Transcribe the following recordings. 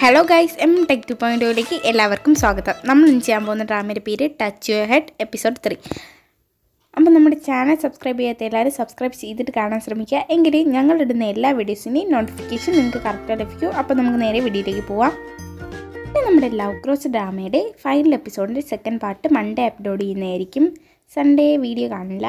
hello guys M tech two point ഓയിലേക്ക് എല്ലാവർക്കും സ്വാഗതം നമ്മൾ ഇന്ന് ചെയ്യാൻ പോകുന്ന ഡ്രാമയുടെ പേര് touch your head episode three അപ്പോൾ നമ്മുടെ ചാനൽ സബ്സ്ക്രൈബ് ചെയ്യാത്ത എല്ലാവരും സബ്സ്ക്രൈബ് ചെയ്തിട്ട് കാണാൻ ശ്രമിക്കുക എങ്കിലേ ഞങ്ങളിടുന്ന എല്ലാ വീഡിയോസിൻ്റെയും നോട്ടിഫിക്കേഷൻ നിങ്ങൾക്ക് കറക്റ്റായി ലഭിക്കൂ അപ്പോൾ നമുക്ക് നേരെ വീഡിയോയിലേക്ക് പോവാം പിന്നെ നമ്മുടെ ലവ് ക്രോസ് ഡ്രാമയുടെ ഫൈനൽ എപ്പിസോഡിൻ്റെ സെക്കൻഡ് പാർട്ട് മൺഡേ അപ്ലോഡ് ചെയ്യുന്നതായിരിക്കും സൺഡേ വീഡിയോ കാണില്ല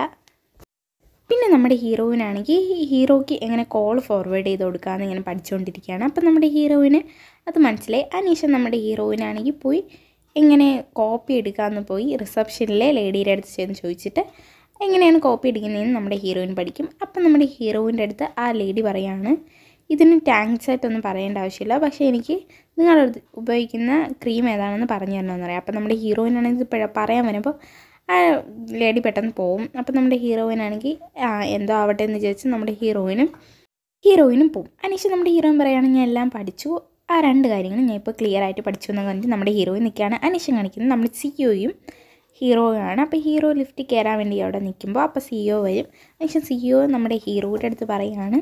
പിന്നെ നമ്മുടെ ഹീറോയിനാണെങ്കിൽ ഹീറോയ്ക്ക് എങ്ങനെ കോൾ ഫോർവേഡ് ചെയ്ത് കൊടുക്കാമെന്ന് ഇങ്ങനെ പഠിച്ചുകൊണ്ടിരിക്കുകയാണ് അപ്പം നമ്മുടെ ഹീറോയിന് അത് മനസ്സിലായി അതിനുശേഷം നമ്മുടെ ഹീറോയിനാണെങ്കിൽ പോയി എങ്ങനെ കോപ്പി എടുക്കാമെന്ന് പോയി റിസപ്ഷനിലെ ലേഡിയുടെ അടുത്ത് ചെന്ന് ചോദിച്ചിട്ട് എങ്ങനെയാണ് കോപ്പി എടുക്കുന്നതെന്ന് നമ്മുടെ ഹീറോയിൻ പഠിക്കും അപ്പം നമ്മുടെ ഹീറോയിൻ്റെ അടുത്ത് ആ ലേഡി പറയാണ് ഇതിന് ടാങ്ക്സ് ആയിട്ടൊന്നും പറയേണ്ട ആവശ്യമില്ല പക്ഷേ എനിക്ക് നിങ്ങൾ ഉപയോഗിക്കുന്ന ക്രീം ഏതാണെന്ന് പറഞ്ഞു തരണമെന്ന് പറയാം അപ്പം നമ്മുടെ ഹീറോയിനാണെങ്കിൽ ഇത് പ- പറയാൻ വരുമ്പോൾ ആ ലേഡി പെട്ടെന്ന് പോവും അപ്പം നമ്മുടെ ഹീറോയിനാണെങ്കിൽ ആ എന്തോ ആവട്ടെ എന്ന് വിചാരിച്ച് നമ്മുടെ ഹീറോയിനും ഹീറോയിനും പോവും അതിനുശേഷം നമ്മുടെ ഹീറോയിൻ പറയുകയാണെങ്കിൽ ഞാൻ എല്ലാം പഠിച്ചു ആ രണ്ട് കാര്യങ്ങളും ഞാൻ ഇപ്പോൾ ക്ലിയർ ആയിട്ട് പഠിച്ചു എന്ന് കണ്ടിട്ട് നമ്മുടെ ഹീറോയിൻ നിൽക്കുകയാണ് അനിശം കാണിക്കുന്നത് നമ്മുടെ സിഇഒയും ഹീറോയാണ് അപ്പോൾ ഹീറോ ലിഫ്റ്റിൽ കയറാൻ വേണ്ടി അവിടെ നിൽക്കുമ്പോൾ അപ്പോൾ സിഇഒ വരും അതിനുശേഷം സിഇഒ നമ്മുടെ ഹീറോയുടെ അടുത്ത് പറയുകയാണ്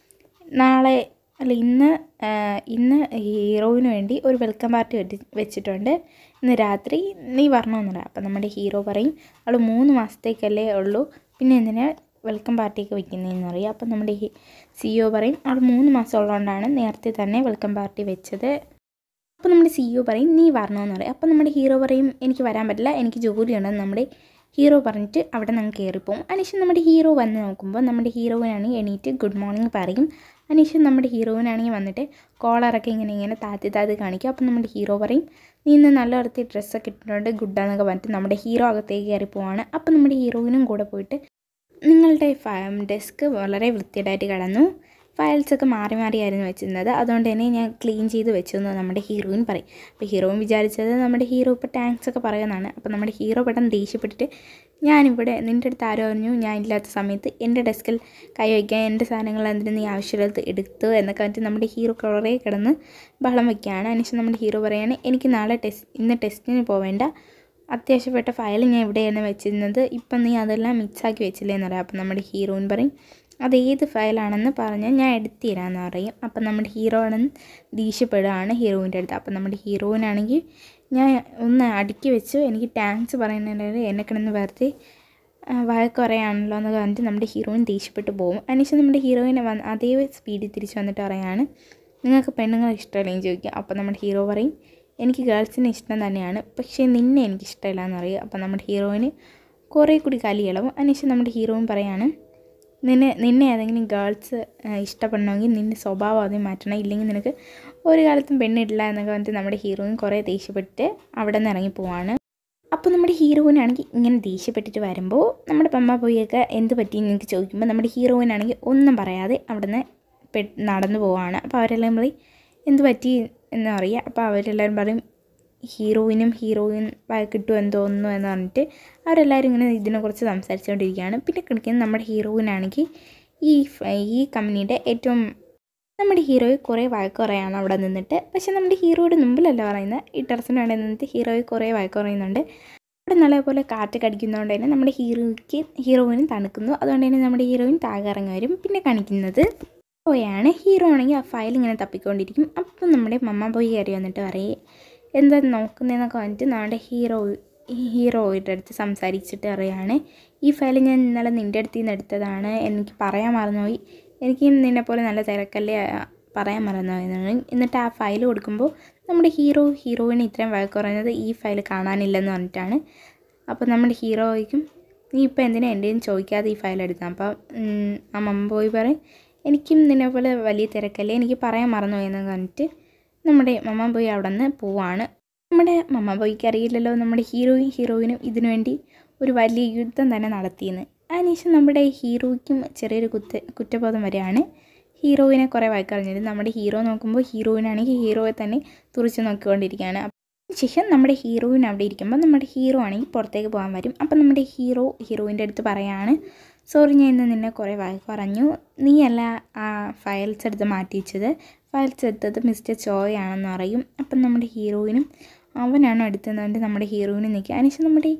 നാളെ അല്ല ഇന്ന് ആ, ഇന്ന് ഹീറോയിന് വേണ്ടി ഒരു വെൽക്കം പാർട്ടി വെട്ടി വെച്ചിട്ടുണ്ട് ഇന്ന് രാത്രി നീ വരണമെന്ന് പറയാം അപ്പം നമ്മുടെ ഹീറോ പറയും അവൾ മൂന്ന് മാസത്തേക്കല്ലേ ഉള്ളൂ പിന്നെ എന്തിനാ വെൽക്കം പാർട്ടിയൊക്കെ വെക്കുന്നതെന്ന് അറിയാം അപ്പം നമ്മുടെ സിഇഒ പറയും അവൾ മൂന്ന് മാസം ഉള്ളതുകൊണ്ടാണ് നേരത്തെ തന്നെ വെൽക്കം പാർട്ടി വെച്ചത് അപ്പോൾ നമ്മുടെ സിഇഒ പറയും നീ വരണമെന്ന് പറയും അപ്പം നമ്മുടെ ഹീറോ പറയും എനിക്ക് വരാൻ പറ്റില്ല എനിക്ക് ജോലിയുണ്ടെന്ന് നമ്മുടെ ഹീറോ പറഞ്ഞിട്ട് അവിടെ നിന്ന് കയറിപ്പോവും അതിനുശേഷം നമ്മുടെ ഹീറോ വന്ന് നോക്കുമ്പോൾ നമ്മുടെ ഹീറോയിനാണെങ്കിൽ എണീറ്റ് ഗുഡ് മോർണിംഗ് പറയും അതിനുശേഷം നമ്മുടെ ഹീറോയിനാണെങ്കിൽ വന്നിട്ട് കോളറൊക്കെ ഇങ്ങനെ ഇങ്ങനെ താത്തി താത്തി കാണിക്കും അപ്പം നമ്മുടെ ഹീറോ പറയും നീ ഇന്ന് നല്ല വൃത്തി ഡ്രസ്സൊക്കെ ഇട്ടിട്ടുണ്ട് ഗുഡാന്നൊക്കെ പറഞ്ഞിട്ട് നമ്മുടെ ഹീറോ അകത്തേക്ക് കയറി പോവാണ് അപ്പം നമ്മുടെ ഹീറോയിനും കൂടെ പോയിട്ട് നിങ്ങളുടെ ഡെസ്ക് വളരെ വൃത്തിയായിട്ട് കിടന്നു ഫയൽസൊക്കെ മാറി മാറിയായിരുന്നു വെച്ചിരുന്നത് അതുകൊണ്ട് തന്നെ ഞാൻ ക്ലീൻ ചെയ്ത് വെച്ചു എന്ന് നമ്മുടെ ഹീറോയിൻ പറയും അപ്പോൾ ഹീറോയിൻ വിചാരിച്ചത് നമ്മുടെ ഹീറോ ഇപ്പോൾ ടാങ്ക്സ് ഒക്കെ പറയുന്നതാണ് അപ്പോൾ നമ്മുടെ ഹീറോ പെട്ടെന്ന് ദേഷ്യപ്പെട്ടിട്ട് ഞാനിവിടെ നിൻ്റെ അടുത്ത് ആരോ പറഞ്ഞു ഞാൻ ഇല്ലാത്ത സമയത്ത് എൻ്റെ ഡെസ്കിൽ കൈ വയ്ക്കാൻ എൻ്റെ സാധനങ്ങൾ എന്തിനു നീ ആവശ്യമുള്ളത് എടുത്തു എന്നൊക്കെ പറഞ്ഞിട്ട് നമ്മുടെ ഹീറോ കുറേ കിടന്ന് ബഹളം വയ്ക്കുകയാണ് അതിനുശേഷം നമ്മുടെ ഹീറോ പറയാണ് എനിക്ക് നാളെ ടെസ്റ്റ് ഇന്ന് ടെസ്റ്റിന് പോവേണ്ട അത്യാവശ്യപ്പെട്ട ഫയൽ ഞാൻ ഇവിടെയാണ് വെച്ചിരുന്നത് ഇപ്പം നീ അതെല്ലാം മിക്സാക്കി വെച്ചില്ലേ എന്ന് പറയാം അപ്പം നമ്മുടെ ഹീറോയിൻ പറയും അത് ഏത് ഫയലാണെന്ന് പറഞ്ഞാൽ ഞാൻ എടുത്തു തരാമെന്ന് പറയും അപ്പം നമ്മുടെ ഹീറോ ആണെന്ന് ദേഷ്യപ്പെടുകയാണ് ഹീറോയിൻ്റെ അടുത്ത് അപ്പം നമ്മുടെ ഹീറോയിനാണെങ്കിൽ ഞാൻ ഒന്ന് അടുക്കി വെച്ചു എനിക്ക് ടാങ്ക്സ് പറയുന്നതിന് എന്നെ കിടന്ന് വെറുതെ ആ, വഴക്ക് പറയാണല്ലോ എന്ന് പറഞ്ഞിട്ട് നമ്മുടെ ഹീറോയിൻ ദേഷ്യപ്പെട്ട് പോകും അതിനുശേഷം നമ്മുടെ ഹീറോയിനെ വന്ന് അതേ സ്പീഡിൽ തിരിച്ച് വന്നിട്ട് പറയാണ് നിങ്ങൾക്ക് പെണ്ണുങ്ങൾ ഇഷ്ടമല്ലെങ്കിൽ ചോദിക്കുക അപ്പോൾ നമ്മുടെ ഹീറോ പറയും എനിക്ക് ഗേൾസിനെ ഇഷ്ടം തന്നെയാണ് പക്ഷേ നിന്നെ എനിക്ക് ഇഷ്ടമില്ല എന്ന് പറയും അപ്പോൾ നമ്മുടെ ഹീറോയിന് കുറേ കൂടി കലിയിളവും അതിനുശേഷം നമ്മുടെ ഹീറോയിൻ പറയാണ് നിന്നെ നിന്നെ ഏതെങ്കിലും ഗേൾസ് ഇഷ്ടപ്പെടണമെങ്കിൽ നിൻ്റെ സ്വഭാവം ആദ്യം മാറ്റണം ഇല്ലെങ്കിൽ നിനക്ക് ഒരു കാലത്തും പെണ്ണിടില്ല എന്നൊക്കെ പറഞ്ഞിട്ട് നമ്മുടെ ഹീറോയിൻ കുറേ ദേഷ്യപ്പെട്ട് അവിടെ നിന്ന് ഇറങ്ങി പോവാണ് അപ്പോൾ നമ്മുടെ ഹീറോയിനാണെങ്കിൽ ഇങ്ങനെ ദേഷ്യപ്പെട്ടിട്ട് വരുമ്പോൾ നമ്മുടെ പമ്മ പോയൊക്കെ എന്ത് പറ്റി എന്ന് എനിക്ക് ചോദിക്കുമ്പോൾ നമ്മുടെ ഹീറോയിനാണെങ്കിൽ ഒന്നും പറയാതെ അവിടെ നിന്ന് പെ നടന്നു പോവാണ് അപ്പോൾ അവരെല്ലാം പറയും എന്ത് പറ്റി എന്ന് പറയുക അപ്പോൾ അവരെല്ലാവരും പറയും ഹീറോയിനും ഹീറോയിൻ കിട്ടും എന്തോ ഒന്നു എന്ന് പറഞ്ഞിട്ട് അവരെല്ലാവരും ഇങ്ങനെ ഇതിനെക്കുറിച്ച് സംസാരിച്ചുകൊണ്ടിരിക്കുകയാണ് പിന്നെ കിടക്കുന്നത് നമ്മുടെ ഹീറോയിനാണെങ്കിൽ ഈ ഫ- ഈ കമ്പനിയുടെ ഏറ്റവും നമ്മുടെ ഹീറോയെ കുറേ വഴക്ക് പറയാണ് അവിടെ നിന്നിട്ട് പക്ഷെ നമ്മുടെ ഹീറോയുടെ മുമ്പിലല്ല പറയുന്നത് ഈ ടെറസിന് വേണ്ടി നിന്നിട്ട് ഹീറോയെ കുറേ വഴക്ക് പറയുന്നുണ്ട് അവിടെ നല്ലപോലെ കാറ്റ് കടിക്കുന്നതുകൊണ്ട് തന്നെ നമ്മുടെ ഹീറോയ്ക്ക് ഹീറോയിനും തണുക്കുന്നു അതുകൊണ്ട് തന്നെ നമ്മുടെ ഹീറോയിൻ താഴെ ഇറങ്ങി വരും പിന്നെ കാണിക്കുന്നത് ഹീറോയാണ് ഹീറോ ആണെങ്കിൽ ആ ഫയൽ ഇങ്ങനെ തപ്പിക്കൊണ്ടിരിക്കും അപ്പം നമ്മുടെ മമ്മ പോയി കയറി വന്നിട്ട് പറയേ എന്താ നോക്കുന്നതെന്നൊക്കെ പറഞ്ഞിട്ട് നമ്മുടെ ഹീറോ ഹീറോയുടെ അടുത്ത് സംസാരിച്ചിട്ട് പറയാണ് ഈ ഫയൽ ഞാൻ ഇന്നലെ നിൻ്റെ അടുത്ത് നിന്ന് എടുത്തതാണ് എനിക്ക് പറയാൻ മറന്നുപോയി എനിക്ക് നിന്നെ പോലെ നല്ല തിരക്കല്ലേ ആ, പറയാൻ മറന്നുപോയി എന്നാണ് എന്നിട്ട് ആ ഫയൽ കൊടുക്കുമ്പോൾ നമ്മുടെ ഹീറോ ഹീറോയിന് ഇത്രയും വഴക്ക് പറയുന്നത് ഈ ഫയൽ കാണാനില്ലെന്ന് പറഞ്ഞിട്ടാണ് അപ്പോൾ നമ്മുടെ ഹീറോയ്ക്കും നീ ഇപ്പോൾ എന്തിനാ എൻ്റെയും ചോദിക്കാതെ ഈ ഫയൽ എടുക്കാം അപ്പം ഉം, ആ മമ്മ പോയി പറയും എനിക്കും നിന്നെ പോലെ വലിയ തിരക്കല്ലേ എനിക്ക് പറയാൻ മറന്നുപോയി എന്ന് പറഞ്ഞിട്ട് നമ്മുടെ മമ്മ പോയി അവിടെ നിന്ന് പോവാണ് നമ്മുടെ മമ്മ പോയിക്ക് അറിയില്ലല്ലോ നമ്മുടെ ഹീറോയും ഹീറോയിനും ഇതിനു വേണ്ടി ഒരു വലിയ യുദ്ധം തന്നെ നടത്തിയെന്ന് അതിനുശേഷം നമ്മുടെ ഹീറോയ്ക്കും ചെറിയൊരു കുറ്റ കുറ്റബോധം വരെയാണ് ഹീറോയിനെ കുറേ വഴക്കറിഞ്ഞത് നമ്മുടെ ഹീറോ നോക്കുമ്പോൾ ഹീറോയിനാണെങ്കിൽ ഹീറോയെ തന്നെ തുറച്ച് നോക്കിക്കൊണ്ടിരിക്കുകയാണ് ശേഷം നമ്മുടെ ഹീറോയിൻ അവിടെ ഇരിക്കുമ്പോൾ നമ്മുടെ ഹീറോ ആണെങ്കിൽ പുറത്തേക്ക് പോകാൻ വരും അപ്പം നമ്മുടെ ഹീറോ ഹീറോയിൻ്റെ അടുത്ത് പറയാണ് സോറി ഞാൻ ഇന്ന് നിന്നെ കുറേ വഴക്ക് പറഞ്ഞു നീയല്ല ആ ഫയൽസ് എടുത്ത് മാറ്റി വെച്ചത് ഫയൽസ് എടുത്തത് മിസ്റ്റർ ചോയ് ആണെന്ന് പറയും അപ്പം നമ്മുടെ ഹീറോയിനും അവനാണോ എടുത്തതെന്നുകൊണ്ട് നമ്മുടെ ഹീറോയിനും നിൽക്കുക അതിനുശേഷം നമ്മുടെ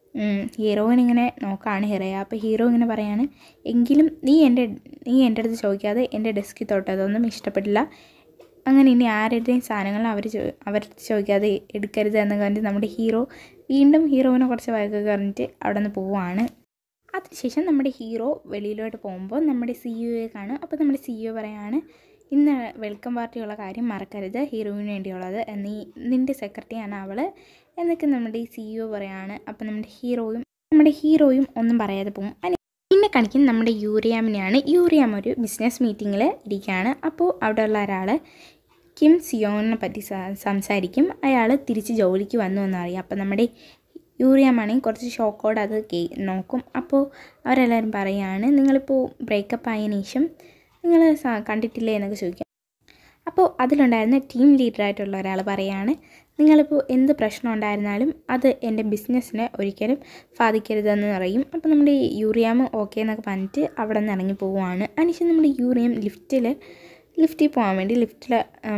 ഹീറോയിൻ ഇങ്ങനെ നോക്കുകയാണ് ഹീറോയെ അപ്പോൾ ഹീറോ ഇങ്ങനെ പറയാണ് എങ്കിലും നീ എൻ്റെ നീ എൻ്റെ അടുത്ത് ചോദിക്കാതെ എൻ്റെ ഡെസ്കിൽ തൊട്ടതൊന്നും ഇഷ്ടപ്പെട്ടില്ല അങ്ങനെ ഇനി ആരുടെയും സാധനങ്ങൾ അവർ അവർ ചോദിക്കാതെ എടുക്കരുത് എന്ന് കണ്ട് നമ്മുടെ ഹീറോ വീണ്ടും ഹീറോയിനെ കുറച്ച് വഴക്കൊക്കെ പറഞ്ഞിട്ട് അവിടെ നിന്ന് പോവുകയാണ് അതിനുശേഷം നമ്മുടെ ഹീറോ വെളിയിലോട്ട് പോകുമ്പോൾ നമ്മുടെ സി യുയെ കാണും അപ്പോൾ നമ്മുടെ സി യു പറയാണ് ഇന്ന് വെൽക്കം പാർട്ടിയുള്ള കാര്യം മറക്കരുത് ഹീറോയിന് വേണ്ടിയുള്ളത് നീ നിൻ്റെ സെക്രട്ടറിയാണ് അവൾ എന്നൊക്കെ നമ്മുടെ ഈ സി യു പറയാണ് അപ്പോൾ നമ്മുടെ ഹീറോയും നമ്മുടെ ഹീറോയും ഒന്നും പറയാതെ പോകും അനി- പിന്നെ കാണിക്കും നമ്മുടെ യൂറിയാമിനെയാണ് യൂറിയാം ഒരു ബിസിനസ് മീറ്റിങ്ങിൽ ഇരിക്കുകയാണ് അപ്പോൾ അവിടെയുള്ള ഒരാൾ കിം സിയോണിനെ പറ്റി സ- സംസാരിക്കും അയാൾ തിരിച്ച് ജോലിക്ക് വന്നു എന്നറിയാം അപ്പോൾ നമ്മുടെ യൂറിയാമാണെങ്കിൽ കുറച്ച് ഷോക്കോടെ അത് കേ നോക്കും അപ്പോൾ അവരെല്ലാവരും പറയുകയാണ് നിങ്ങളിപ്പോൾ ബ്രേക്കപ്പ് ആയതിനു ശേഷം നിങ്ങൾ സ- കണ്ടിട്ടില്ലേ എന്നൊക്കെ ചോദിക്കും അപ്പോൾ അതിലുണ്ടായിരുന്ന ടീം ലീഡറായിട്ടുള്ള ഒരാൾ പറയാണ് നിങ്ങളിപ്പോൾ എന്ത് പ്രശ്നം ഉണ്ടായിരുന്നാലും അത് എൻ്റെ ബിസിനസ്സിനെ ഒരിക്കലും ബാധിക്കരുതെന്ന് പറയും അപ്പോൾ നമ്മുടെ യൂറിയാം ഓക്കെ എന്നൊക്കെ പറഞ്ഞിട്ട് അവിടെ നിന്ന് ഇറങ്ങി പോവുകയാണ് അതിനുശേഷം നമ്മുടെ യൂറിയം ലിഫ്റ്റിൽ ലിഫ്റ്റിൽ പോകാൻ വേണ്ടി ലിഫ്റ്റിൽ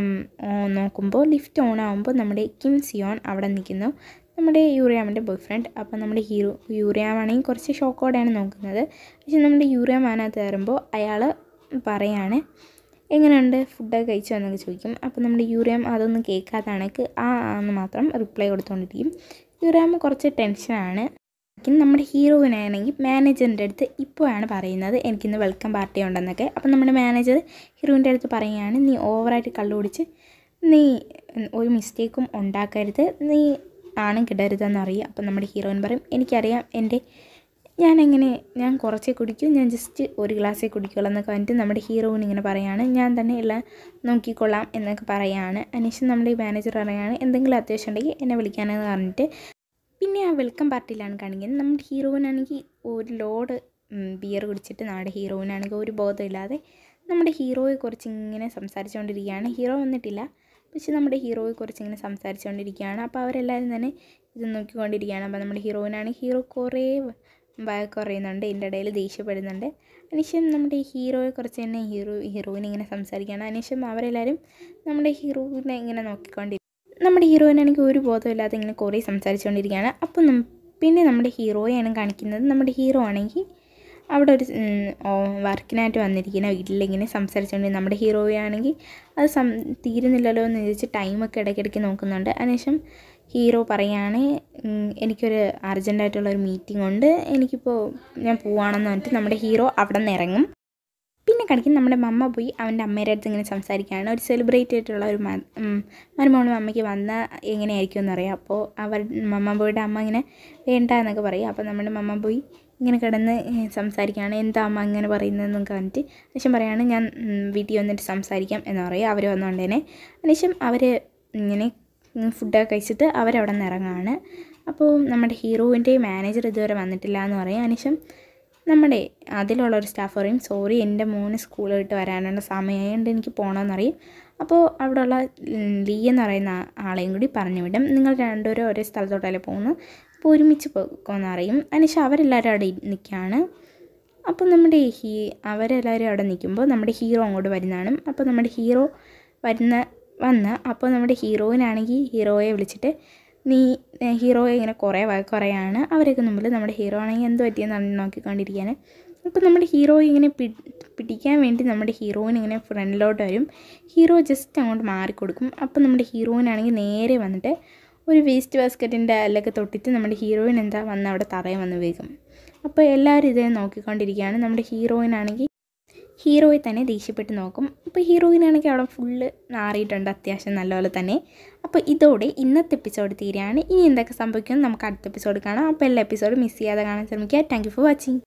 നോക്കുമ്പോൾ ലിഫ്റ്റ് ഓൺ ആകുമ്പോൾ നമ്മുടെ കിം സിയോൺ അവിടെ നിൽക്കുന്നു നമ്മുടെ യൂറിയാമിൻ്റെ ബോയ് ഫ്രണ്ട് അപ്പോൾ നമ്മുടെ ഹീറോ യൂറിയാമാണെങ്കിൽ കുറച്ച് ഷോക്കോടെയാണ് നോക്കുന്നത് പക്ഷേ നമ്മുടെ യൂറിയാം അതിനകത്ത് കയറുമ്പോൾ അയാൾ പറയാണ് എങ്ങനെയുണ്ട് ഫുഡൊക്കെ കഴിച്ചോ എന്നൊക്കെ ചോദിക്കും അപ്പോൾ നമ്മുടെ യൂറിയാം അതൊന്നും കേൾക്കാതാണെങ്കിൽ ആ എന്ന് മാത്രം റിപ്ലൈ കൊടുത്തുകൊണ്ടിരിക്കും യൂറിയാം കുറച്ച് ടെൻഷനാണ് ശരിക്കും നമ്മുടെ ഹീറോയിനാണെങ്കിൽ മാനേജറിൻ്റെ അടുത്ത് ഇപ്പോഴാണ് പറയുന്നത് എനിക്കിന്ന് വെൽക്കം പാർട്ടി ഉണ്ടെന്നൊക്കെ അപ്പം നമ്മുടെ മാനേജർ ഹീറോയിൻ്റെ അടുത്ത് പറയുകയാണ് നീ ഓവറായിട്ട് കള്ളു കുടിച്ച് നീ ഒരു മിസ്റ്റേക്കും ഉണ്ടാക്കരുത് നീ ആണും കിടരുതെന്ന് അറിയാം അപ്പം നമ്മുടെ ഹീറോയിൻ പറയും എനിക്കറിയാം എൻ്റെ ഞാൻ എങ്ങനെ ഞാൻ കുറച്ചേ കുടിക്കൂ ഞാൻ ജസ്റ്റ് ഒരു ഗ്ലാസ്സേ കുടിക്കുള്ളൂ എന്നൊക്കെ പറഞ്ഞിട്ട് നമ്മുടെ ഹീറോയിൻ ഇങ്ങനെ പറയാണ് ഞാൻ തന്നെ എല്ലാം നോക്കിക്കൊള്ളാം എന്നൊക്കെ പറയാണ് അതിനുശേഷം നമ്മുടെ ഈ മാനേജർ പറയാണ് എന്തെങ്കിലും അത്യാവശ്യം ഉണ്ടെങ്കിൽ എന്നെ വിളിക്കാനെന്ന് പറഞ്ഞിട്ട് പിന്നെ ആ വെൽക്കം പാർട്ടിയിലാണ് കാണിക്കുന്നത് നമ്മുടെ ഹീറോയിനാണെങ്കിൽ ഒരു ലോഡ് ബിയർ കുടിച്ചിട്ട് നമ്മുടെ ഹീറോയിനാണെങ്കിൽ ഒരു ബോധമില്ലാതെ നമ്മുടെ ഹീറോയെ കുറിച്ച് ഇങ്ങനെ സംസാരിച്ചുകൊണ്ടിരിക്കുകയാണ് ഹീറോ വന്നിട്ടില്ല പക്ഷെ നമ്മുടെ ഹീറോയെ കുറിച്ച് ഇങ്ങനെ സംസാരിച്ചുകൊണ്ടിരിക്കുകയാണ് അപ്പോൾ അവരെല്ലാവരും തന്നെ ഇത് നോക്കിക്കൊണ്ടിരിക്കുകയാണ് അപ്പോൾ നമ്മുടെ ഹീറോയിനാണ് ഹീറോ കുറേ വഴക്ക് പറയുന്നുണ്ട് ഇതിൻ്റെ ഇടയിൽ ദേഷ്യപ്പെടുന്നുണ്ട് അതിനുശേഷം നമ്മുടെ ഹീറോയെ കുറിച്ച് തന്നെ ഹീറോ ഹീറോയിൻ ഇങ്ങനെ സംസാരിക്കുകയാണ് അതിനുശേഷം അവരെല്ലാവരും നമ്മുടെ ഹീറോയിനെ ഇങ്ങനെ നോക്കിക്കൊണ്ടിരിക്കും നമ്മുടെ ഹീറോയിനാണെങ്കിൽ ഒരു ബോധമില്ലാതെ ഇങ്ങനെ കുറേ സംസാരിച്ചുകൊണ്ടിരിക്കുകയാണ് അപ്പോൾ നം- പിന്നെ നമ്മുടെ ഹീറോയാണ് കാണിക്കുന്നത് നമ്മുടെ ഹീറോ ആണെങ്കിൽ അവിടെ ഒരു വർക്കിനായിട്ട് വന്നിരിക്കുന്ന വീട്ടിലിങ്ങനെ സംസാരിച്ചുകൊണ്ട് നമ്മുടെ ഹീറോയാണെങ്കിൽ അത് സം തീരുന്നില്ലല്ലോ എന്ന് ചോദിച്ച് ടൈമൊക്കെ ഇടയ്ക്കിടയ്ക്ക് നോക്കുന്നുണ്ട് അതിനുശേഷം ഹീറോ പറയാണ് "ഉം, എനിക്കൊരു അർജൻറ്റായിട്ടുള്ള ഒരു മീറ്റിംഗ് ഉണ്ട് എനിക്കിപ്പോൾ ഞാൻ പോവാണെന്ന് പറഞ്ഞിട്ട് നമ്മുടെ ഹീറോ അവിടെ നിന്ന് ഇറങ്ങും പിന്നെ കാണിക്കും നമ്മുടെ മമ്മ പോയി അവൻ്റെ അമ്മയുടെ അടുത്ത് ഇങ്ങനെ സംസാരിക്കുകയാണ് ഒരു സെലിബ്രേറ്റ് ആയിട്ടുള്ള ഒരു മ- ഉം, മരുമോളും അമ്മയ്ക്ക് വന്നാൽ എങ്ങനെയായിരിക്കും എന്നറിയാം അപ്പോൾ അവർ മമ്മ പോയിട്ട് അമ്മ ഇങ്ങനെ വേണ്ട എന്നൊക്കെ പറയും അപ്പോൾ നമ്മുടെ മമ്മ പോയി ഇങ്ങനെ കിടന്ന് ഏഹ്, സംസാരിക്കുകയാണ് എന്താ അമ്മ ഇങ്ങനെ പറയുന്നതെന്നൊക്കെ പറഞ്ഞിട്ട് അനേഷം പറയാണ് ഞാൻ ഉം, വീട്ടിൽ വന്നിട്ട് സംസാരിക്കാം എന്ന് പറയും അവർ വന്നുകൊണ്ടേനെ അനേഷം അവർ ഇങ്ങനെ ഉം, ഫുഡൊക്കെ കഴിച്ചിട്ട് അവരവിടെ നിന്ന് ഇറങ്ങുകയാണ് അപ്പോൾ നമ്മുടെ ഹീറോയിൻ്റെ മാനേജർ ഇതുവരെ വന്നിട്ടില്ല എന്ന് പറയും അനേഷം നമ്മുടെ അതിലുള്ള ഒരു സ്റ്റാഫ് പറയും സോറി എൻ്റെ മോന് സ്കൂളിൽ വിട്ട് വരാനുള്ള സമയമായതുകൊണ്ട് എനിക്ക് പോകണമെന്നറിയും അപ്പോൾ അവിടെയുള്ള ഉം, ലീ എന്ന് പറയുന്ന ആളെയും കൂടി പറഞ്ഞു വിടും നിങ്ങൾ രണ്ടുപേരും ഒരേ സ്ഥലത്തോട്ടല്ലേ പോകുന്നു അപ്പോൾ ഒരുമിച്ച് പോകുമെന്ന് അറിയും അതിനുശേഷം അവരെല്ലാവരും അവിടെ നിൽക്കുകയാണ് അപ്പോൾ നമ്മുടെ ഹീ അവരെല്ലാവരും അവിടെ നിൽക്കുമ്പോൾ നമ്മുടെ ഹീറോ അങ്ങോട്ട് വരുന്നതാണ് അപ്പോൾ നമ്മുടെ ഹീറോ വരുന്ന വന്ന് അപ്പോൾ നമ്മുടെ ഹീറോയിനാണെങ്കിൽ ഹീറോയെ വിളിച്ചിട്ട് നീ ഏഹ്, ഹീറോയെ ഇങ്ങനെ കുറേ കുറയാണ് അവരൊക്കെ മുമ്പിൽ നമ്മുടെ ഹീറോ ആണെങ്കിൽ എന്ത് പറ്റിയെന്ന് അറിഞ്ഞ് നോക്കിക്കൊണ്ടിരിക്കുകയാണ് അപ്പോൾ നമ്മുടെ ഹീറോ ഇങ്ങനെ പി- പിടിക്കാൻ വേണ്ടി നമ്മുടെ ഹീറോയിൻ ഇങ്ങനെ ഫ്രണ്ടിലോട്ട് വരും ഹീറോ ജസ്റ്റ് അങ്ങോട്ട് മാറിക്കൊടുക്കും അപ്പോൾ നമ്മുടെ ഹീറോയിനാണെങ്കിൽ നേരെ വന്നിട്ട് ഒരു വേസ്റ്റ് ബാസ്ക്കറ്റിൻ്റെ അല്ലൊക്കെ തൊട്ടിട്ട് നമ്മുടെ ഹീറോയിൻ എന്താ വന്ന് അവിടെ തറയെ വന്ന് വീകും അപ്പോൾ എല്ലാവരും ഇതേ നോക്കിക്കൊണ്ടിരിക്കുകയാണ് നമ്മുടെ ഹീറോയിനാണെങ്കിൽ ഹീറോയെ തന്നെ ദേഷ്യപ്പെട്ട് നോക്കും അപ്പോൾ ഹീറോയിനാണെങ്കിൽ അവിടെ ഫുള്ള് നാറിയിട്ടുണ്ട് അത്യാവശ്യം നല്ലപോലെ തന്നെ അപ്പോൾ ഇതോടെ ഇന്നത്തെ എപ്പിസോഡ് തീരെയാണ് ഇനി എന്തൊക്കെ സംഭവിക്കുമെന്ന് നമുക്ക് അടുത്ത എപ്പിസോഡ് കാണാം അപ്പോൾ എല്ലാ എപ്പിസോഡും മിസ് ചെയ്യാതെ കാണാൻ ശ്രമിക്കുക താങ്ക് യു ഫോർ വാച്ചിങ്